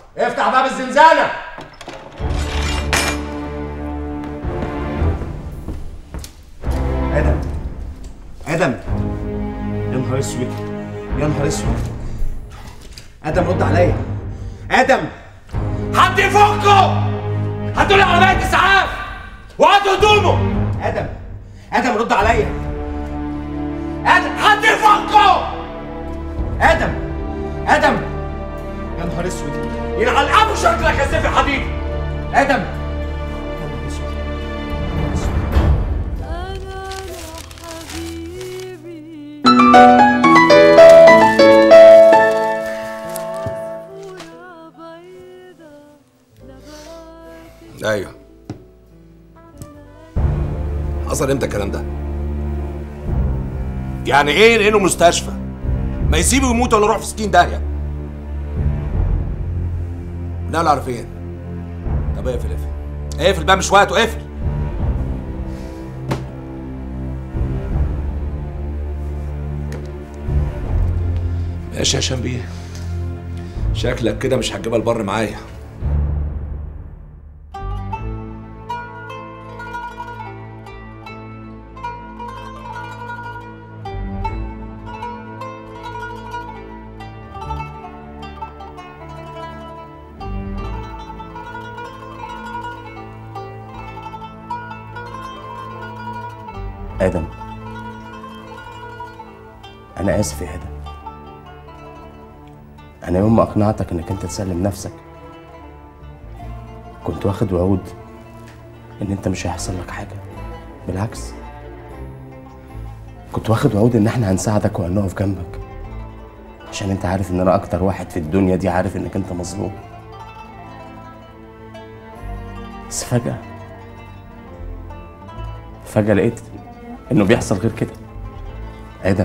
افتح باب الزنزانه ادم ادم يا نهار اسود يا نهار اسود ادم رد عليا ادم حد يفكه هاتوا لي عربيه اسعاف وهاتوا هدومه ادم ادم رد عليا ادم حد يفكه ادم ادم يا نهار اسود يلعن ابو شكلك يا سيف الحديد ادم يا نهار اسود ايوه حصل امتى الكلام ده؟ يعني ايه نقله مستشفى؟ ما يسيبه يموت ولا يروح في 60 داهيه نقل على فين؟ طب اقفل اقفل اقفل بقى مش وقته اقفل ماشي يا هشام بيه شكلك كده مش هتجيبها البر معايا ادم انا اسف يا ادم انا يوم ما اقنعتك انك انت تسلم نفسك كنت واخد وعود ان انت مش هيحصل لك حاجه بالعكس كنت واخد وعود ان احنا هنساعدك وهنقف جنبك عشان انت عارف ان انا اكتر واحد في الدنيا دي عارف انك انت مظلوم بس فجأة فجأة لقيت انه بيحصل غير كده ادم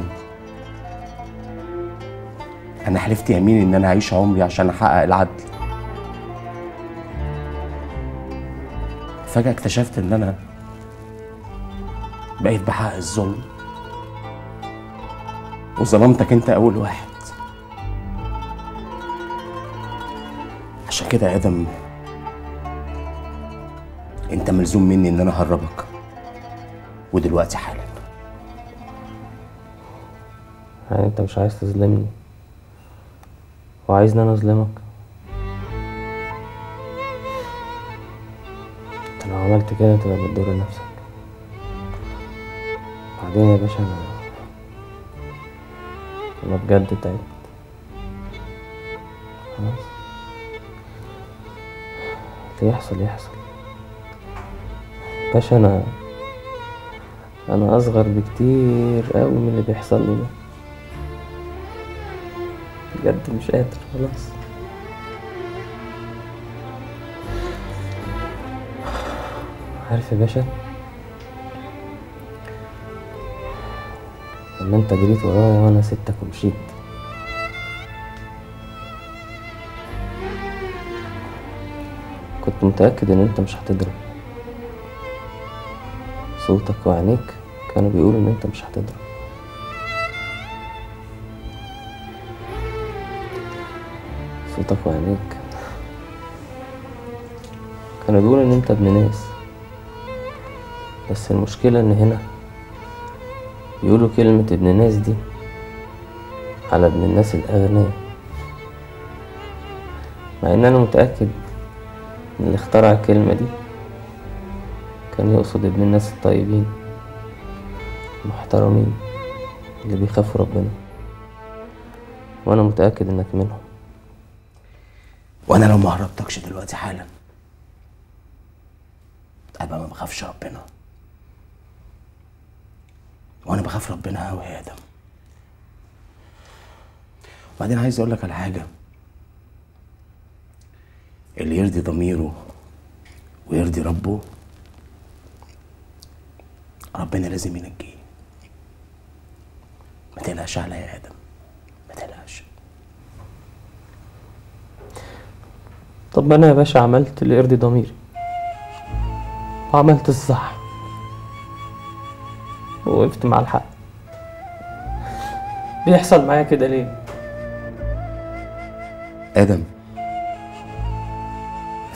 انا حلفت يمين ان انا هعيش عمري عشان احقق العدل فجأة اكتشفت ان انا بقيت بحقق الظلم وظلمتك انت اول واحد عشان كده يا ادم انت ملزوم مني ان انا اهربك ودلوقتي حالا يعني انت مش عايز تظلمني وعايزني انا اظلمك انت لو عملت كده تبقى بتضر نفسك بعدين يا باشا انا انا بجد تعبت خلاص اللي يحصل يحصل باشا انا انا اصغر بكتير قوي من اللي بيحصل لي ده بجد مش قادر خلاص عارف يا باشا لما انت جريت ورايا وانا سبتك ومشيت كنت متأكد ان انت مش هتضرب صوتك وعينيك كانوا بيقولوا ان انت مش هتضرب صوتك وعينيك كانوا بيقولوا ان انت ابن ناس بس المشكلة ان هنا بيقولوا كلمة ابن ناس دي على ابن الناس الأغنياء مع ان انا متأكد ان اللي اخترع الكلمة دي كان يقصد ابن الناس الطيبين المحترمين اللي بيخافوا ربنا وانا متأكد انك منهم وانا لو ما هربتكش دلوقتي حالا ابقى ما بخافش ربنا وانا بخاف ربنا قوي يا ادم وبعدين عايز اقول لك على حاجه اللي يرضي ضميره ويرضي ربه ربنا لازم ينجيه ما تقلقش عليا يا ادم ما تقلقش طب انا يا باشا عملت اللي يرضي ضميري وعملت الصح ووقفت مع الحق بيحصل معايا كده ليه ادم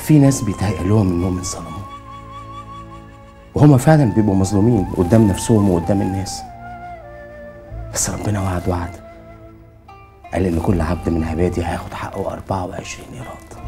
في ناس بيتهيأ لهم انهم انظلموا وهما فعلا بيبقوا مظلومين قدام نفسهم وقدام الناس بس ربنا وعد وعد قال ان كل عبد من عبادي هياخد حقه 24 ايراد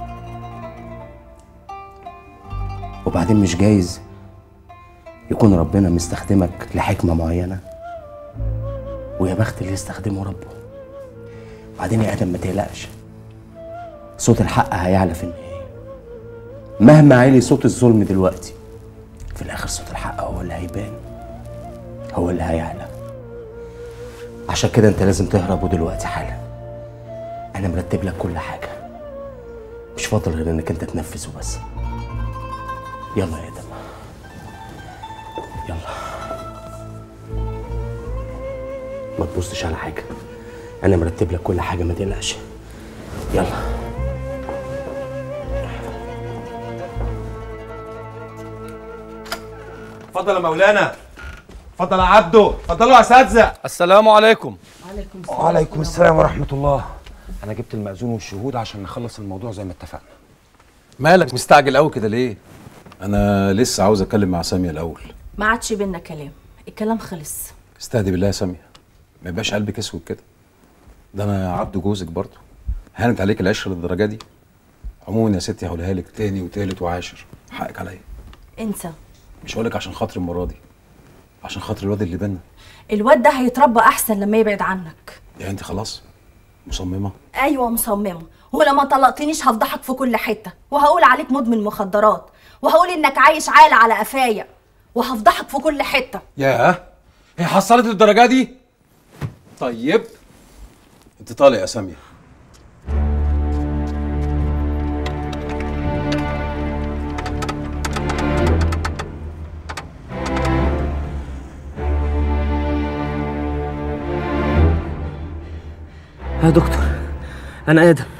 وبعدين مش جايز يكون ربنا مستخدمك لحكمة معينة ويا بخت اللي يستخدمه ربه بعدين يا آدم ما تقلقش صوت الحق هيعلى في النهاية مهما عالي صوت الظلم دلوقتي في الآخر صوت الحق هو اللي هيبان هو اللي هيعلى عشان كده انت لازم تهرب ودلوقتي حالا انا مرتب لك كل حاجة مش فاضل غير انك انت تنفذ وبس يلا يا ادم يلا ما تبصش على حاجة انا مرتب لك كل حاجة ما تقلقش يلا اتفضل يا مولانا اتفضل يا عبده اتفضلوا يا اساتذه السلام عليكم وعليكم السلام ورحمة الله أنا جبت المأذون والشهود عشان نخلص الموضوع زي ما اتفقنا مالك مستعجل قوي كده ليه انا لسه عاوز اتكلم مع ساميه الاول ما عادش بينا كلام الكلام خلص استهدي بالله يا ساميه ما يبقاش قلبك اسود كده ده انا عبد جوزك برضه هانت عليك العشره للدرجه دي عموما يا ستي هقولها لك تاني وتالت وعاشر حقك عليا انسى مش هقولك عشان خاطر المره دي عشان خاطر الواد اللي بينا الواد ده هيتربى احسن لما يبعد عنك يعني انت خلاص مصممه ايوه مصممه ولما طلقتنيش هفضحك في كل حته وهقول عليك مدمن مخدرات وهقول انك عايش عالة على قفايا وهفضحك في كل حته ياه هي حصلت الدرجه دي طيب انت طالع يا ساميه يا دكتور انا ادم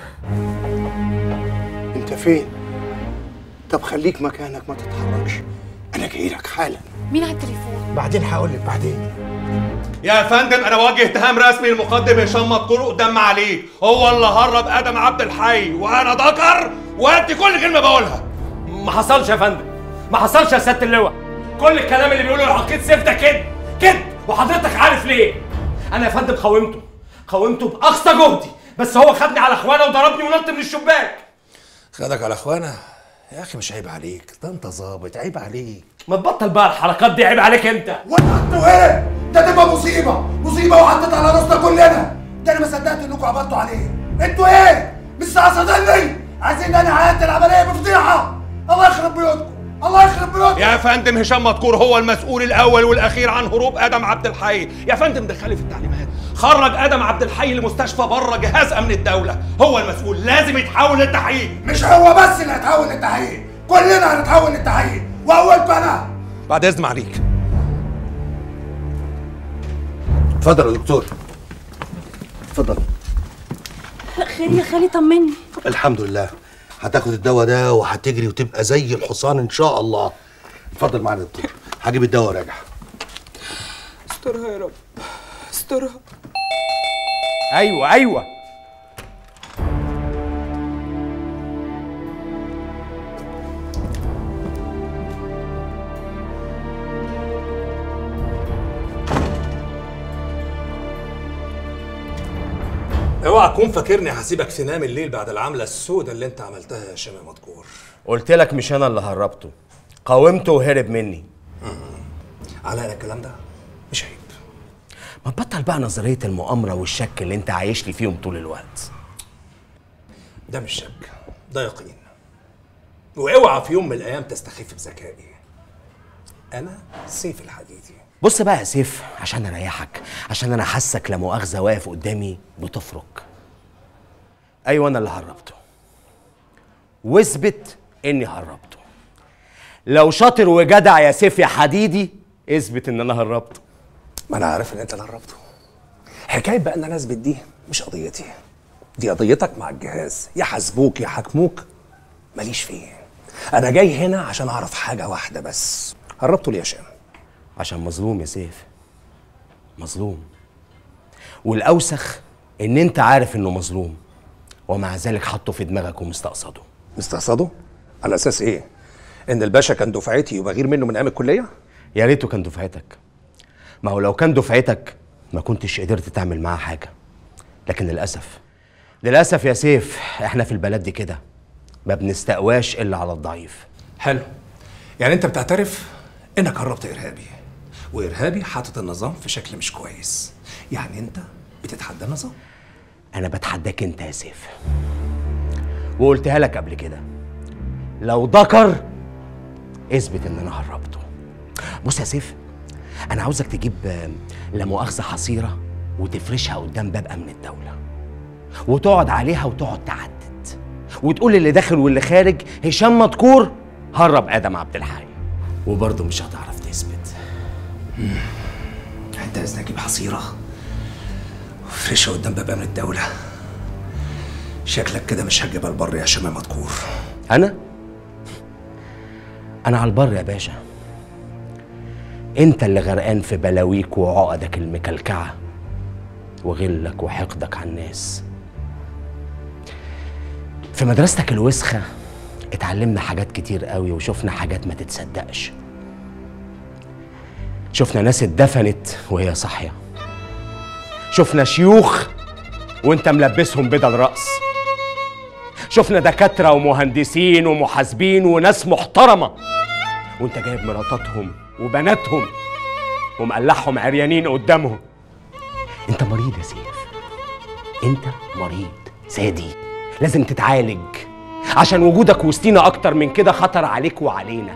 انت فين طب خليك مكانك ما تتحركش انا جاي لك حالا مين على التليفون بعدين هقول لك بعدين يا فندم انا واجه اتهام رسمي للمقدم هشام مذكور قدام عليك هو اللي هرب ادم عبد الحي وانا ذكر وادي كل كلمه بقولها ما حصلش يا فندم ما حصلش يا سياده اللواء كل الكلام اللي بيقوله العقيد سيف ده كده كده وحضرتك عارف ليه انا يا فندم قاومته قاومته باقصى جهدي بس هو خدني على اخوانا وضربني ونط من الشباك خدك على اخوانا يا اخي مش عيب عليك ده انت ظابط عيب عليك ما تبطل بقى الحركات دي عيب عليك انت وانتوا ايه ده تبقى مصيبه مصيبه وحطت على راسنا كلنا ده انا ما صدقت انكم عبطتوا عليه انتوا ايه مش صاصدني عايزين انا عيادة العمليه بفضيحه الله يخرب بيوتكم الله يخرب بيوتكم يا فندم هشام مذكور هو المسؤول الاول والاخير عن هروب ادم عبد الحي يا فندم دخلي في التعليمات خرج ادم عبد الحي لمستشفى بره جهاز امن الدوله هو المسؤول لازم يتحول للتحقيق مش هو بس اللي هيتحول للتحقيق كلنا هنتحول للتحقيق واولكم انا بعد اذن عليك اتفضل يا دكتور اتفضل خير يا خالي طمني الحمد لله هتاخد الدواء ده وهتجري وتبقى زي الحصان ان شاء الله اتفضل معانا يا دكتور هجيب الدواء وراجع استرها يا رب استرها ايوه ايوه اوعى تكون فاكرني هسيبك تنام الليل بعد العمله السوداء اللي انت عملتها يا هشام يا مذكور قلت لك مش انا اللي هربته قاومته وهرب مني على الكلام ده مش عيب ما تبطل بقى نظرية المؤامرة والشك اللي انت عايش لي فيهم طول الوقت ده مش شك ده يقين واوعى في يوم من الايام تستخف بذكائي انا سيف الحديدي بص بقى يا سيف عشان اريحك عشان انا حاسك لا مؤاخذة واقف قدامي بتفرك ايوه انا اللي هربته واثبت اني هربته لو شاطر وجدع يا سيف يا حديدي اثبت ان انا هربته ما انا عارف ان انت اللي هربته حكايه بقى ان انا اثبت دي مش قضيتي دي قضيتك مع الجهاز يحاسبوك يحاكموك ماليش فيه انا جاي هنا عشان اعرف حاجه واحده بس هربته ليه يا هشام عشان مظلوم يا سيف مظلوم والاوسخ ان انت عارف انه مظلوم ومع ذلك حطه في دماغك ومستقصده مستقصده على اساس ايه ان الباشا كان دفعتي وبغير منه من ايام الكليه يا ريته كان دفعتك ما هو لو كان دفعتك ما كنتش قدرت تعمل معاه حاجه لكن للاسف للاسف يا سيف احنا في البلد دي كده ما بنستقواش الا على الضعيف حلو يعني انت بتعترف انك هربت ارهابي وارهابي حاطط النظام في شكل مش كويس يعني انت بتتحدى النظام انا بتحداك انت يا سيف وقلتها لك قبل كده لو ذكر اثبت ان انا هربته بص يا سيف انا عاوزك تجيب آه، لا مؤاخذه حصيره وتفرشها قدام باب امن الدوله وتقعد عليها وتقعد تعدد وتقول اللي داخل واللي خارج هشام مدكور هرب ادم عبد الحي وبرضه مش هتعرف تثبت انت عايزني اجيب حصيره وفرشها قدام باب امن الدوله شكلك كده مش هتجيبها البر يا شمام مذكور انا انا على البر يا باشا انت اللي غرقان في بلاويك وعقدك المكلكعه وغلك وحقدك على الناس في مدرستك الوسخه اتعلمنا حاجات كتير قوي وشفنا حاجات ما تتصدقش شفنا ناس اتدفنت وهي صاحيه شفنا شيوخ وانت ملبسهم بدل رأس شفنا دكاترة ومهندسين ومحاسبين وناس محترمة وانت جايب مراتاتهم وبناتهم ومقلعهم عريانين قدامهم انت مريض يا سيف انت مريض سادي لازم تتعالج عشان وجودك وسطينا اكتر من كده خطر عليك وعلينا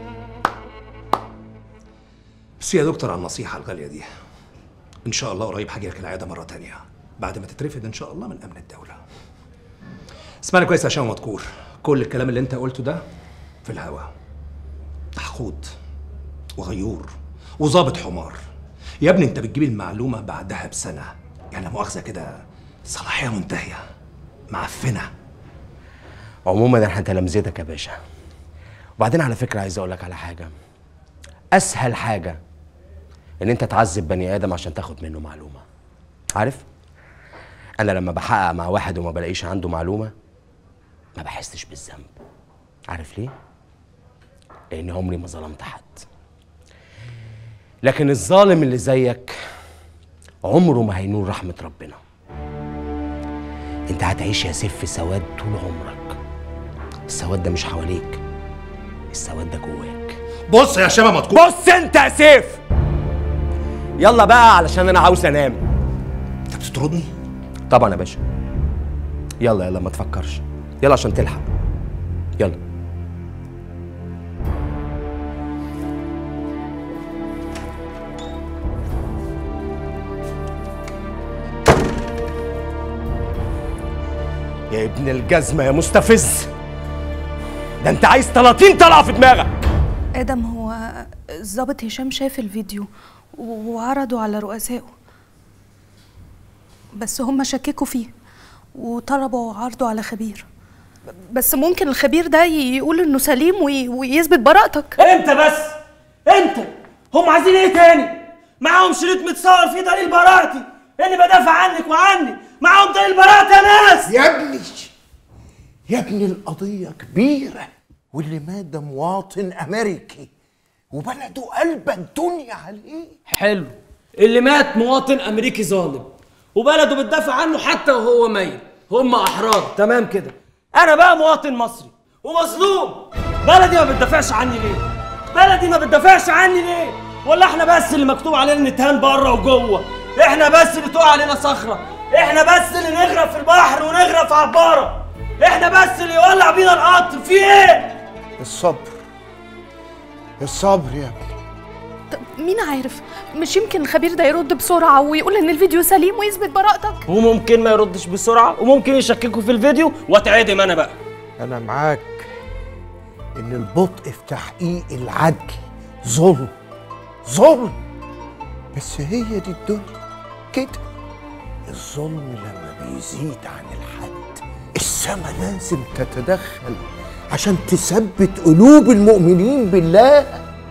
بس يا دكتور على النصيحه الغاليه دي ان شاء الله قريب هاجي لك العياده مره تانية بعد ما تترفد ان شاء الله من امن الدوله اسمعني كويس يا هشام مذكور كل الكلام اللي انت قلته ده في الهوا حقود وغيور وظابط حمار يا ابني انت بتجيب المعلومه بعدها بسنه يعني لا مؤاخذه كده صلاحيه منتهيه معفنه عموما احنا تلامذتك يا باشا وبعدين على فكره عايز اقول لك على حاجه اسهل حاجه ان انت تعذب بني ادم عشان تاخد منه معلومه عارف انا لما بحقق مع واحد وما بلاقيش عنده معلومه ما بحسش بالذنب عارف ليه لان عمري ما ظلمت حد لكن الظالم اللي زيك عمره ما هينول رحمه ربنا انت هتعيش يا سيف في سواد طول عمرك السواد ده مش حواليك السواد ده جواك بص يا هشام مذكور بص انت يا سيف يلا بقى علشان انا عاوز انام انت بتطردني طبعا يا باشا يلا يلا ما تفكرش يلا عشان تلحق يلا يا ابن الجزمة يا مستفز ده انت عايز 30 طلعة في دماغك ادم هو الضابط هشام شاف الفيديو و- وعرضه على رؤسائه بس هم شككوا فيه وطلبوا عرضه على خبير بس ممكن الخبير ده ي- يقول انه سليم وي- ويثبت براءتك انت بس انت هم عايزين ايه تاني معاهم شريط متصور فيه دليل براءتي اني بدافع عنك وعني معاهم دليل براءتي يا ناس يا ابني يا ابني القضية كبيرة واللي مات ده مواطن أمريكي وبلده قلب الدنيا عليه حلو اللي مات مواطن امريكي ظالم وبلده بتدافع عنه حتى وهو ميت هم احرار تمام كده انا بقى مواطن مصري ومظلوم بلدي ما بتدافعش عني ليه بلدي ما بتدافعش عني ليه ولا احنا بس اللي مكتوب علينا نتهان بره وجوه احنا بس اللي تقع علينا صخره احنا بس اللي نغرق في البحر ونغرق في عباره احنا بس اللي يولع بينا القطر في ايه الصبر الصبر يا ابني طب مين عارف مش يمكن الخبير ده يرد بسرعة ويقول ان الفيديو سليم ويثبت براءتك وممكن ما يردش بسرعه وممكن يشككوا في الفيديو واتعدم انا بقى أنا معاك إن البطء في تحقيق العدل ظلم ظلم بس هي دي الدنيا كده الظلم لما بيزيد عن الحد السما لازم تتدخل عشان تثبت قلوب المؤمنين بالله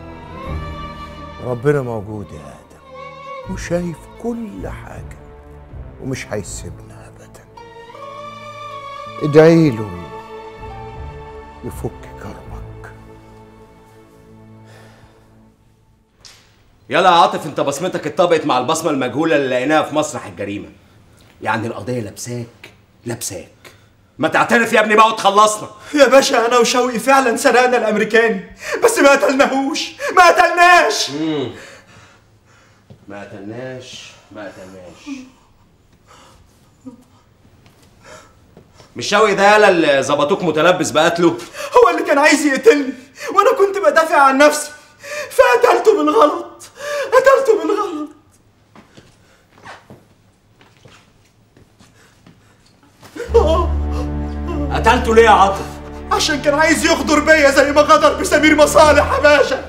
ربنا موجود يا آدم وشايف كل حاجة ومش هيسيبنا أبدا ادعي له يفك كربك يلا يا عاطف انت بصمتك اتطبقت مع البصمه المجهوله اللي لقيناها في مسرح الجريمه يعني القضيه لابساك لابساك ما تعترف يا ابني بقى وتخلصنا يا باشا انا وشوقي فعلا سرقنا الامريكاني بس ما قتلناهوش ما قتلناش مم. ما قتلناش ما قتلناش مش شوقي ده يالا اللي ظبطوك متلبس بقتله هو اللي كان عايز يقتلني وانا كنت بدافع عن نفسي فقتلته بالغلط قتلته بالغلط آه، قتلته ليه يا عاطف عشان كان عايز يغدر بيا زي ما غدر بسمير مصالح يا باشا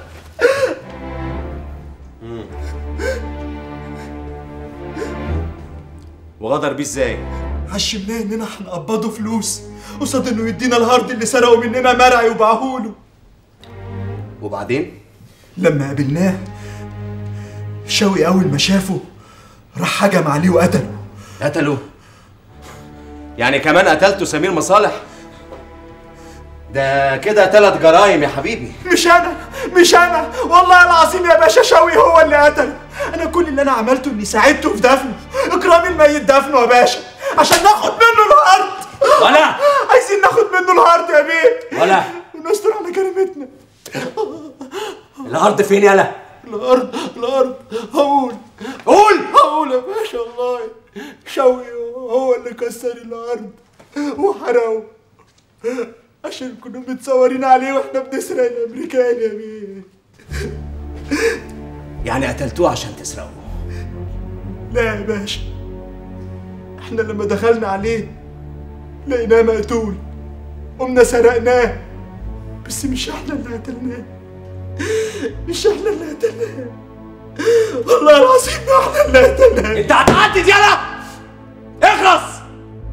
وغدر بيه ازاي عشمناه اننا هنقبضه فلوس قصاد انه يدينا الهارد اللي سرقه مننا مرعي وباعهوله وبعدين لما قابلناه شوقي اول ما شافه راح هجم عليه وقتله قتله يعني كمان قتلته سمير مصالح ده كده تلات جرايم يا حبيبي مش انا مش انا والله العظيم يا باشا شوقي هو اللي قتله انا كل اللي انا عملته اني ساعدته في دفنه اكرامي الميت دفنه يا باشا عشان ناخد منه الهارد ولا عايزين ناخد منه الهارد يا بيه ولا ونستر على كريمتنا الارض فين يالا الارض الارض هقول قول هقول يا باشا والله شوقي هو اللي كسر الارض وحرقه عشان كنا متصورين عليه واحنا بنسرق الامريكان يا بيه يعني قتلتوه عشان تسرقوه لا يا باشا احنا لما دخلنا عليه لقيناه مقتول قمنا سرقناه بس مش احنا اللي قتلناه مش احنا اللي قتلناه والله العظيم ما احنا اللي قتلناه انت هتعدد يالا اخلص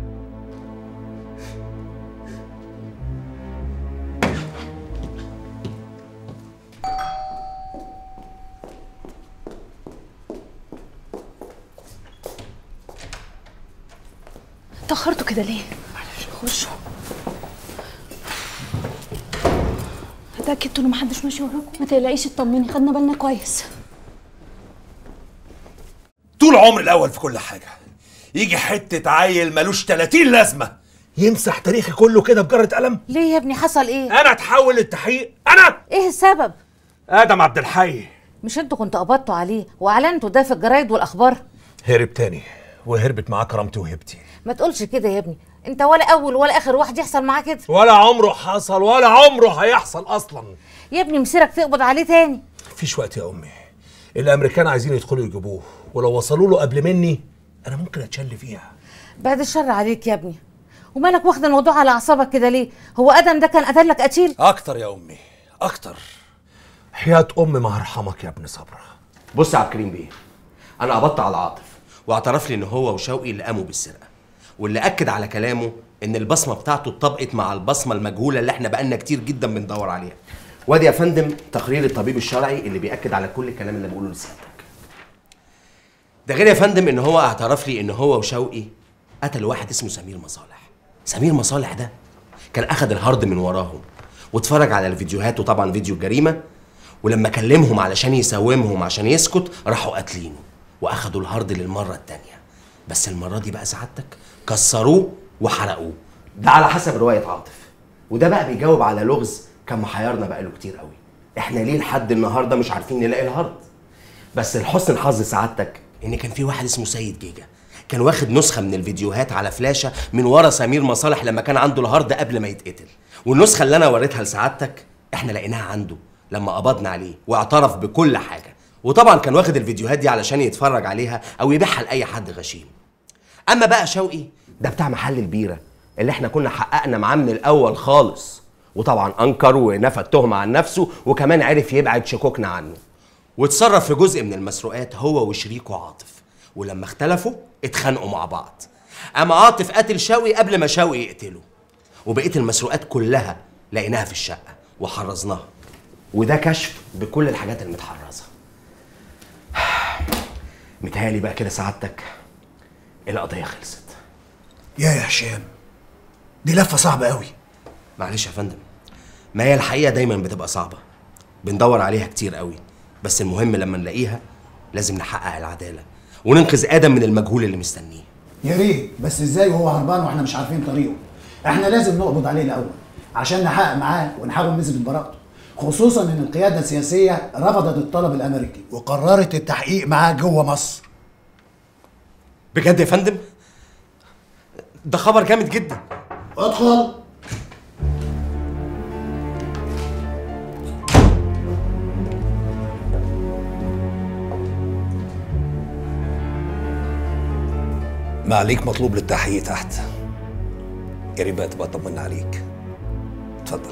اتأخرتوا كده ليه؟ خشوا اتأكدتوا ان محدش ماشي وراكم؟ ما تقلقيش اطمني خدنا بالنا كويس طول عمري الاول في كل حاجه يجي حته عيل ملوش 30 لازمه يمسح تاريخي كله كده بجره قلم ليه يا ابني حصل ايه؟ انا اتحول للتحقيق انا ايه السبب؟ ادم عبد الحي مش انتوا كنتوا قبضتوا عليه واعلنتوا ده في الجرايد والاخبار؟ هرب تاني وهربت معاه كرامتي وهبتي ما تقولش كده يا ابني انت ولا اول ولا اخر واحد يحصل معاه كده ولا عمره حصل ولا عمره هيحصل اصلا يا ابني مسيرك تقبض عليه تاني مفيش وقت يا امي الامريكان عايزين يدخلوا يجيبوه ولو وصلوا له قبل مني انا ممكن اتشل فيها بعد الشر عليك يا ابني ومالك واخد الموضوع على اعصابك كده ليه؟ هو ادم ده كان قتلك قتيل؟ اكتر يا امي اكتر حياة امي ما هرحمك يا ابن صبرا بص يا عبد الكريم بيه انا قبضت على عاطف واعترف لي ان هو وشوقي اللي قاموا بالسرقه واللي اكد على كلامه ان البصمه بتاعته اتطبقت مع البصمه المجهوله اللي احنا بقالنا كتير جدا بندور عليها وادي يا فندم تقرير الطبيب الشرعي اللي بياكد على كل الكلام اللي بقوله لسيادتك ده غير يا فندم ان هو اعترف لي ان هو وشوقي قتلوا واحد اسمه سمير مصالح سمير مصالح ده كان اخد الهارد من وراهم واتفرج على الفيديوهات وطبعا فيديو الجريمه ولما كلمهم علشان يساومهم عشان يسكت راحوا قاتلينه واخدوا الهارد للمره التانيه بس المره دي بقى سعادتك كسروه وحرقوه ده على حسب روايه عاطف وده بقى بيجاوب على لغز كان محيرنا بقاله كتير قوي احنا ليه لحد النهارده مش عارفين نلاقي الهارد بس لحسن الحظ سعادتك ان كان في واحد اسمه سيد جيجا كان واخد نسخه من الفيديوهات على فلاشه من ورا سمير مصالح لما كان عنده الهارد قبل ما يتقتل والنسخه اللي انا وريتها لسعادتك احنا لقيناها عنده لما قبضنا عليه واعترف بكل حاجه وطبعا كان واخد الفيديوهات دي علشان يتفرج عليها او يبيعها لاي حد غشيم اما بقى شوقي ده بتاع محل البيره اللي احنا كنا حققنا معاه من الاول خالص وطبعا انكر ونفى التهمه عن نفسه وكمان عرف يبعد شكوكنا عنه واتصرف في جزء من المسروقات هو وشريكه عاطف ولما اختلفوا اتخانقوا مع بعض اما عاطف قتل شوقي قبل ما شوقي يقتله وبقيه المسروقات كلها لقيناها في الشقه وحرزناها وده كشف بكل الحاجات المتحرزه متهيألي بقى كده سعادتك القضيه خلصت يا يا هشام دي لفه صعبه قوي معلش يا فندم ما هي الحقيقه دايما بتبقى صعبه بندور عليها كتير قوي بس المهم لما نلاقيها لازم نحقق العداله وننقذ ادم من المجهول اللي مستنيه يا ريت بس ازاي وهو هربان واحنا مش عارفين طريقه احنا لازم نقبض عليه الاول عشان نحقق معاه ونحاول نثبت براءته خصوصا ان القياده السياسيه رفضت الطلب الامريكي وقررت التحقيق معاه جوه مصر بجد يا فندم ده خبر جامد جدا ادخل ما عليك مطلوب للتحقيق تحت يا ريت بقى تبقى طمنا عليك اتفضل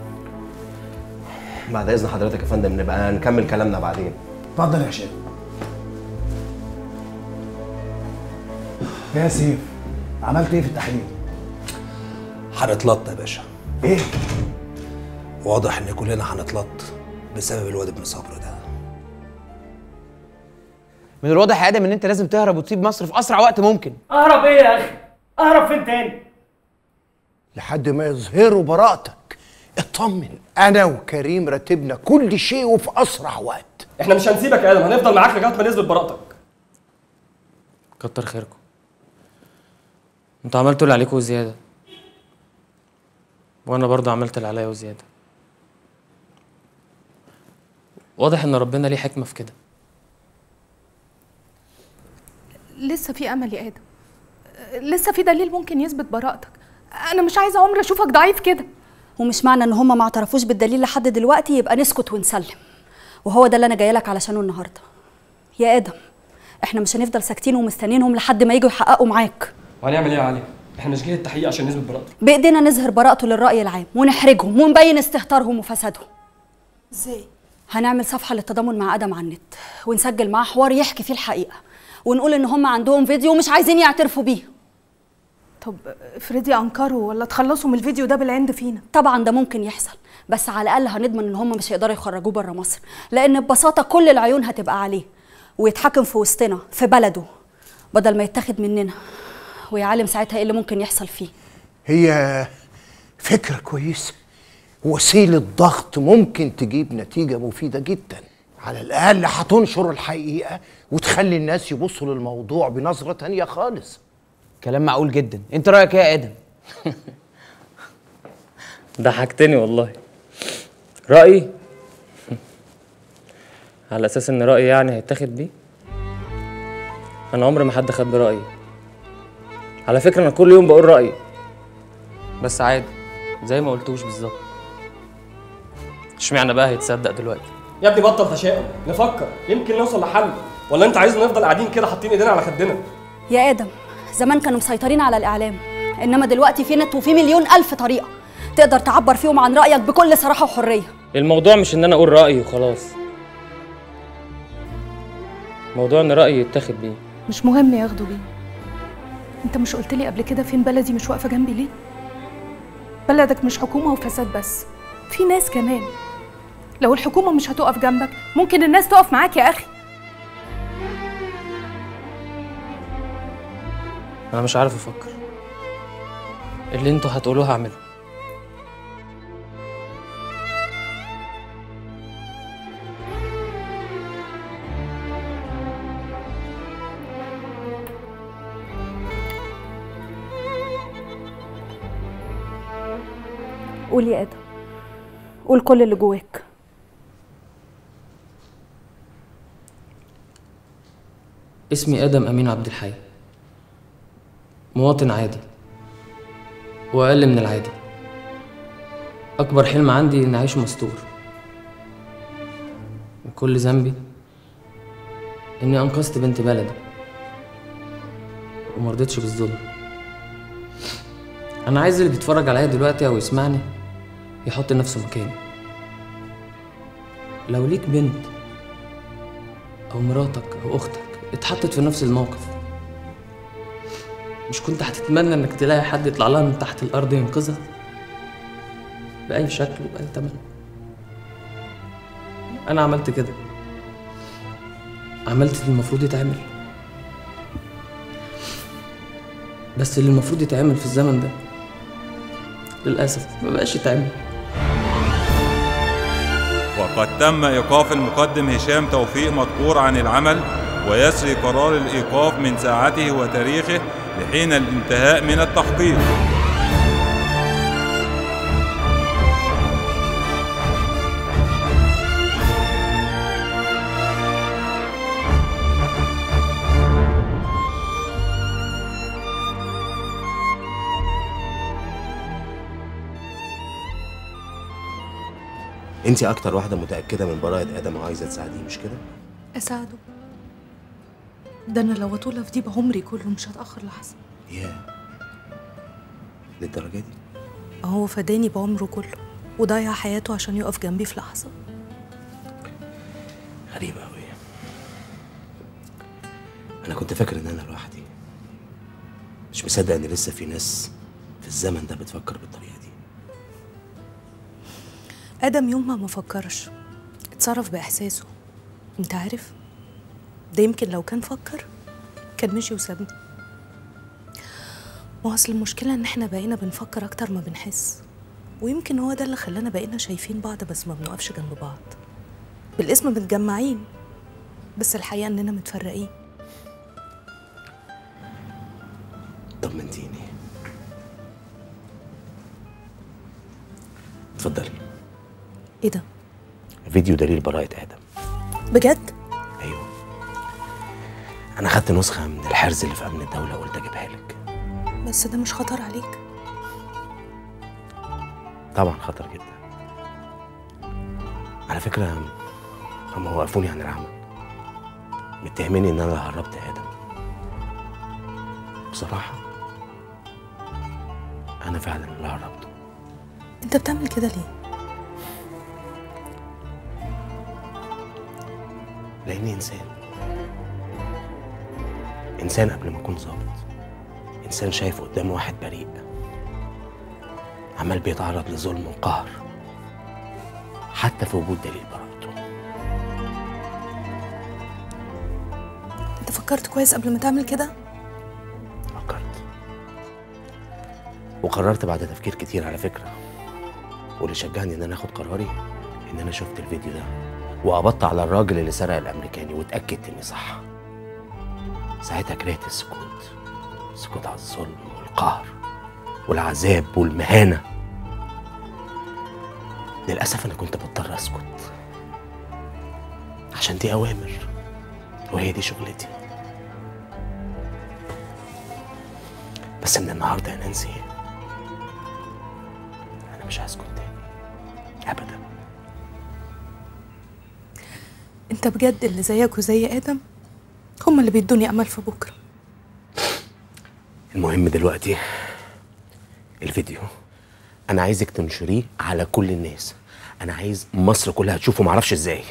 بعد اذن حضرتك يا فندم نبقى نكمل كلامنا بعدين اتفضل يا هشام يا سيف عملت ايه في التحقيق؟ هنتلط يا باشا ايه؟ واضح ان كلنا هنتلط بسبب الواد ابن صبر ده من الواضح يا ادم ان انت لازم تهرب وتسيب مصر في اسرع وقت ممكن اهرب ايه يا اخي اهرب فين تاني لحد ما يظهروا براءتك اطمن انا وكريم رتبنا كل شيء وفي اسرع وقت احنا مش هنسيبك يا ادم هنفضل معاك لغايه ما نثبت براءتك كتر خيركم انتوا عملتوا اللي عليكم وزياده وانا برضه عملت اللي عليا وزياده واضح ان ربنا ليه حكمه في كده لسه في امل يا ادم لسه في دليل ممكن يثبت براءتك انا مش عايزه عمري اشوفك ضعيف كده ومش معنى ان هم ما اعترفوش بالدليل لحد دلوقتي يبقى نسكت ونسلم وهو ده اللي انا جايه لك علشانه النهارده يا ادم احنا مش هنفضل ساكتين ومستنيينهم لحد ما يجوا يحققوا معاك وهنعمل ايه يا علي احنا مش جاي التحقيق عشان نثبت براءتك بايدينا نظهر براءته للراي العام ونحرجهم ونبين استهتارهم وفسادهم ازاي هنعمل صفحه للتضامن مع ادم على النت ونسجل معاه حوار يحكي فيه الحقيقه ونقول ان هم عندهم فيديو ومش عايزين يعترفوا بيه طب افرضي انكروا ولا تخلصوا من الفيديو ده بالعند فينا طبعا ده ممكن يحصل بس على الاقل هنضمن ان هم مش هيقدروا يخرجوه بره مصر لان ببساطه كل العيون هتبقى عليه ويتحكم في وسطنا في بلده بدل ما يتاخد مننا ويا عالم ساعتها ايه اللي ممكن يحصل فيه هي فكرة كويسة وسيلة ضغط ممكن تجيب نتيجة مفيدة جدا على الأقل هتنشر الحقيقة وتخلي الناس يبصوا للموضوع بنظرة تانية خالص كلام معقول جدا انت رايك ايه يا ادم ضحكتني والله رأيي على أساس إن رأيي يعني هيتاخد بيه أنا عمري ما حد خد برأيي على فكرة أنا كل يوم بقول رأيي بس عادي زي ما قلتوش بالظبط اشمعنى بقى هيتصدق دلوقتي يا ابني بطل تشاؤم نفكر يمكن نوصل لحل ولا انت عايزنا نفضل قاعدين كده حاطين ايدينا على خدنا يا ادم زمان كانوا مسيطرين على الاعلام انما دلوقتي في نت وفي مليون الف طريقه تقدر تعبر فيهم عن رايك بكل صراحه وحريه الموضوع مش إن أنا أقول رأيي وخلاص موضوع إن رأيي يتاخد بيه مش مهم ياخدوا بيه انت مش قلت لي قبل كده فين بلدي مش واقفه جنبي ليه بلدك مش حكومه وفساد بس في ناس كمان لو الحكومه مش هتقف جنبك ممكن الناس تقف معاك يا اخي أنا مش عارف أفكر اللي انتوا هتقولوه هعمله قول يا ادم قول كل اللي جواك اسمي آدم أمين عبد الحي مواطن عادي وأقل من العادي أكبر حلم عندي إني أعيش مستور كل ذنبي إني أنقذت بنت بلدي ومرضتش بالظلم أنا عايز اللي بيتفرج عليا دلوقتي أو يسمعني يحط نفسه مكاني لو ليك بنت أو مراتك أو أختك اتحطت في نفس الموقف مش كنت هتتمنى إنك تلاقي حد يطلع لها من تحت الأرض ينقذها بأي شكل وبأي تمن أنا عملت كده عملت اللي المفروض يتعمل بس اللي المفروض يتعمل في الزمن ده للأسف ما بقاش يتعمل وقد تم إيقاف المقدم هشام توفيق مدقور عن العمل ويسري قرار الإيقاف من ساعته وتاريخه لحين الانتهاء من التحقيق انت اكتر واحده متاكده من براءه ادم وعايزه تساعديه مش كده اساعده ده انا لو اطول في دي بعمري كله مش هتاخر لحظه ياه للدرجه دي هو فداني بعمره كله وضيع حياته عشان يقف جنبي في لحظه غريبه قوي انا كنت فاكر ان انا لوحدي مش مصدق ان لسه في ناس في الزمن ده بتفكر بالطريقه دي ادم يوم ما ما فكرش اتصرف باحساسه انت عارف ده يمكن لو كان فكر كان مشي وسابني ما اصل المشكله ان احنا بقينا بنفكر اكتر ما بنحس ويمكن هو ده اللي خلانا بقينا شايفين بعض بس ما بنقفش جنب بعض بالاسم متجمعين بس الحقيقه اننا متفرقين طمنتيني اتفضلي ايه ده فيديو دليل براءه ادم بجد انا خدت نسخه من الحرز اللي في امن الدوله وقلت اجيبها لك بس ده مش خطر عليك طبعا خطر جدا على فكره هم وقفوني عن العمل متهميني ان انا اللي هربت ادم بصراحه انا فعلا اللي هربته انت بتعمل كده ليه لاني انسان انسان قبل ما اكون ظابط انسان شايف قدامه واحد بريء عمال بيتعرض لظلم وقهر حتى في وجود دليل براءته انت فكرت كويس قبل ما تعمل كده وقررت بعد تفكير كتير على فكره واللي شجعني ان انا اخد قراري ان انا شفت الفيديو ده وقبضت على الراجل اللي سرق الامريكاني واتاكدت اني صح ساعتها كرهت السكوت السكوت على الظلم والقهر والعذاب والمهانه للاسف انا كنت بضطر اسكت عشان دي اوامر وهي دي شغلتي بس من النهارده يا نانسي انا مش هسكت تاني ابدا انت بجد اللي زيك وزي ادم هما اللي بيدوني امل في بكره المهم دلوقتي الفيديو انا عايزك تنشريه على كل الناس انا عايز مصر كلها تشوفه معرفش ازاي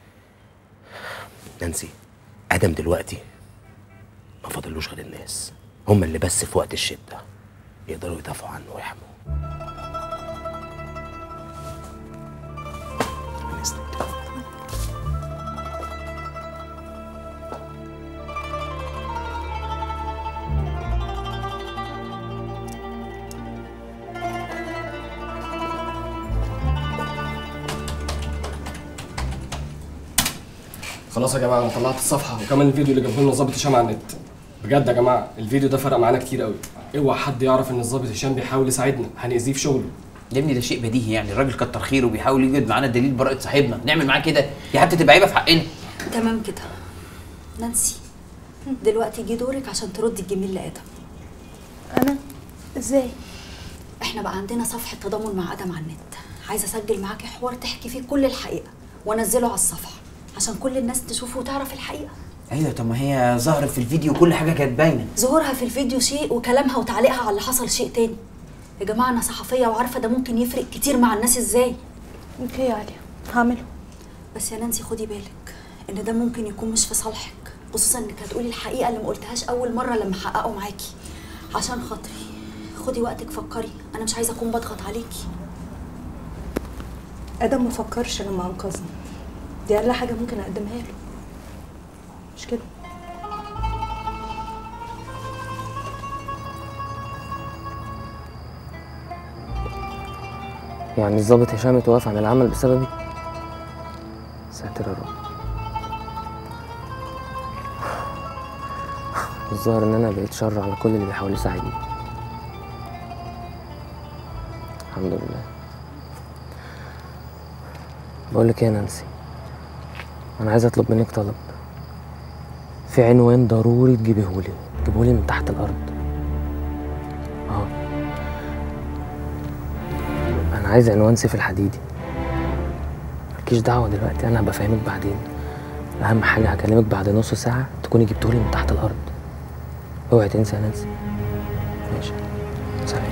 نانسي ادم دلوقتي ما فاضلوش غير الناس هم اللي بس في وقت الشده يقدروا يدافعوا عنه ويحموه من إذنك. خلاص يا جماعه انا طلعت الصفحه وكمان الفيديو اللي جابه لنا الظابط هشام على النت بجد يا جماعه الفيديو ده فرق معانا كتير قوي اوعى حد يعرف ان الظابط هشام بيحاول يساعدنا هنأذيه في شغله يا ابني ده شيء بديهي يعني الراجل كتر خيره وبيحاول يوجد معانا دليل براءة صاحبنا نعمل معاه كده دي حتى تبقى عيبه في حقنا تمام كده نانسي دلوقتي جه دورك عشان تردي الجميل لادم انا ازاي احنا بقى عندنا صفحه تضامن مع ادم على النت عايزه اسجل معاكي حوار تحكي فيه كل الحقيقه وانزله على الصفحه عشان كل الناس تشوفه وتعرف الحقيقه ايوه طب ما هي ظهرت في الفيديو كل حاجه كانت باينه ظهورها في الفيديو شيء وكلامها وتعليقها على اللي حصل شيء تاني يا جماعه انا صحفيه وعارفه ده ممكن يفرق كتير مع الناس ازاي اوكي يا عليا هعمله بس يا نانسي خدي بالك ان ده ممكن يكون مش في صالحك خصوصا انك هتقولي الحقيقه اللي ما قلتهاش اول مره لما حققوا معاكي عشان خاطري خدي وقتك فكري انا مش عايزه اكون بضغط عليكي ادم ما فكرش لما انقذني دي اقل حاجه ممكن اقدمها له مش كده يعني الظابط هشام اتوقف عن العمل بسببي ساتر يا رب الظاهر ان انا بقيت شر على كل اللي بيحاول يساعدني الحمد لله بقول لك ايه يا نانسي انا عايز اطلب منك طلب في عنوان ضروري تجيبيهولي تجيبهولي من تحت الارض اه انا عايز عنوان سيف الحديدي مالكيش دعوه دلوقتي انا هبقى فاهمك بعدين اهم حاجه هكلمك بعد نص ساعه تكوني جبتهولي من تحت الارض اوعي تنسى يا نانسي ماشي سلام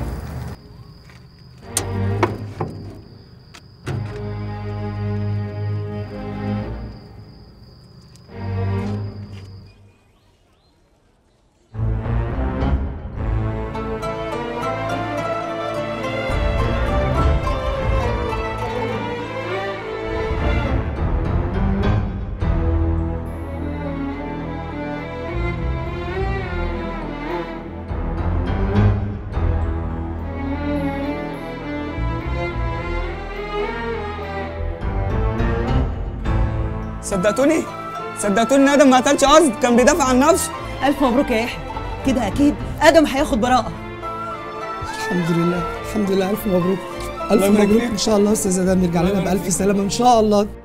صدقتوني صدقتوني ان ادم ما قتلش قصد كان بيدافع عن نفسه الف مبروك يا يحيى كده اكيد ادم هياخد براءه الحمد لله الحمد لله الف مبروك الف الله يبارك مبروك فيك. ان شاء الله استاذ ادم يرجع لنا بالف سلامه ان شاء الله